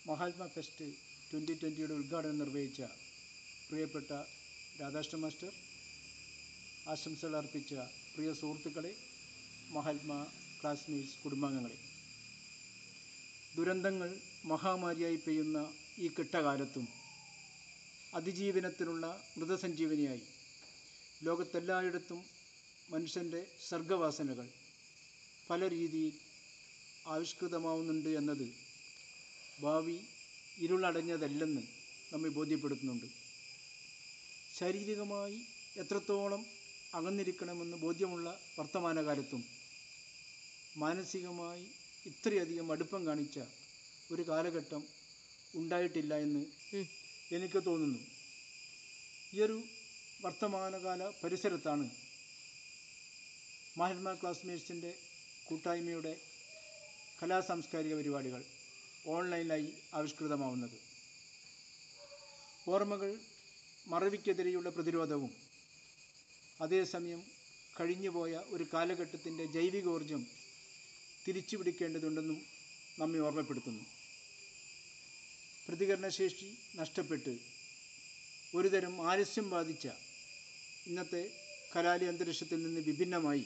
Mahatma fest twenty ട്വൻ്റിയുടെ ഉദ്ഘാടനം നിർവഹിച്ച പ്രിയപ്പെട്ട രാധാകൃഷ്ണ മാസ്റ്റർ ആശംസകൾ അർപ്പിച്ച പ്രിയ സുഹൃത്തുക്കളെ മഹാത്മാ ക്ലാസ്മേറ്റ്സ് കുടുംബാംഗങ്ങളെ ദുരന്തങ്ങൾ മഹാമാരിയായി പെയ്യുന്ന ഈ കെട്ടകാലത്തും അതിജീവനത്തിനുള്ള മൃതസഞ്ജീവനിയായി ലോകത്തെല്ലായിടത്തും മനുഷ്യൻ്റെ സർഗവാസനകൾ പല രീതിയിൽ ആവിഷ്കൃതമാവുന്നുണ്ട് എന്നത് ഭാവി ഇരുളടഞ്ഞതല്ലെന്ന് നമ്മെ ബോധ്യപ്പെടുത്തുന്നുണ്ട് ശാരീരികമായി എത്രത്തോളം അകന്നിരിക്കണമെന്ന് ബോധ്യമുള്ള വർത്തമാനകാലത്തും മാനസികമായി ഇത്രയധികം അടുപ്പം കാണിച്ച ഒരു കാലഘട്ടം ഉണ്ടായിട്ടില്ല എന്ന് എനിക്ക് തോന്നുന്നു ഈയൊരു വർത്തമാനകാല പരിസരത്താണ് മഹാത്മാ ക്ലാസ്മേറ്റ്സിൻ്റെ കൂട്ടായ്മയുടെ കലാസാംസ്കാരിക പരിപാടികൾ ഓൺലൈനായി ആവിഷ്കൃതമാവുന്നത് ഓർമ്മകൾ മറവിക്കെതിരെയുള്ള പ്രതിരോധവും അതേസമയം കഴിഞ്ഞുപോയ ഒരു കാലഘട്ടത്തിൻ്റെ ജൈവികോർജം തിരിച്ചു പിടിക്കേണ്ടതുണ്ടെന്നും നമ്മെ ഓർമ്മപ്പെടുത്തുന്നു പ്രതികരണശേഷി നഷ്ടപ്പെട്ട് ഒരുതരം ആലസ്യം ബാധിച്ച ഇന്നത്തെ കലാലയ അന്തരീക്ഷത്തിൽ നിന്ന് വിഭിന്നമായി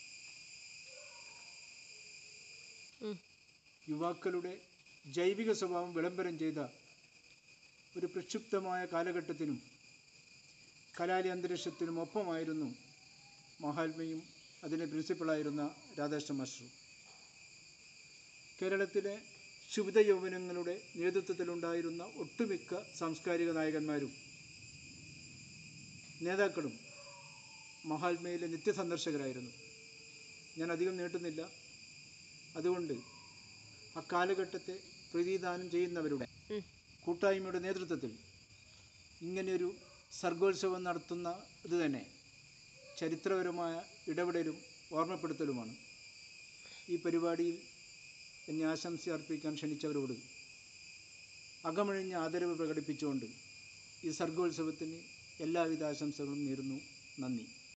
യുവാക്കളുടെ ജൈവിക സ്വഭാവം വിളംബരം ചെയ്ത ഒരു പ്രക്ഷുബ്ധമായ കാലഘട്ടത്തിനും കലാലയ അന്തരീക്ഷത്തിനും ഒപ്പമായിരുന്നു മഹാത്മയും അതിൻ്റെ പ്രിൻസിപ്പളായിരുന്ന രാധാകൃഷ്ണ മാസ്റ്ററും കേരളത്തിലെ ശുഭിത യൗവനങ്ങളുടെ നേതൃത്വത്തിലുണ്ടായിരുന്ന ഒട്ടുമിക്ക സാംസ്കാരിക നായകന്മാരും നേതാക്കളും മഹാത്മയിലെ നിത്യസന്ദർശകരായിരുന്നു ഞാൻ അധികം നീട്ടുന്നില്ല അതുകൊണ്ട് അക്കാലഘട്ടത്തെ പ്രതിദാനം ചെയ്യുന്നവരുടെ കൂട്ടായ്മയുടെ നേതൃത്വത്തിൽ ഇങ്ങനെയൊരു സർഗോത്സവം നടത്തുന്ന ഇത് തന്നെ ചരിത്രപരമായ ഇടപെടലും ഓർമ്മപ്പെടുത്തലുമാണ് ഈ പരിപാടിയിൽ എന്നെ ആശംസ അർപ്പിക്കാൻ ക്ഷണിച്ചവരോട് അകമഴിഞ്ഞ ആദരവ് പ്രകടിപ്പിച്ചുകൊണ്ട് ഈ സർഗോത്സവത്തിന് എല്ലാവിധ ആശംസകളും നേരുന്നു നന്ദി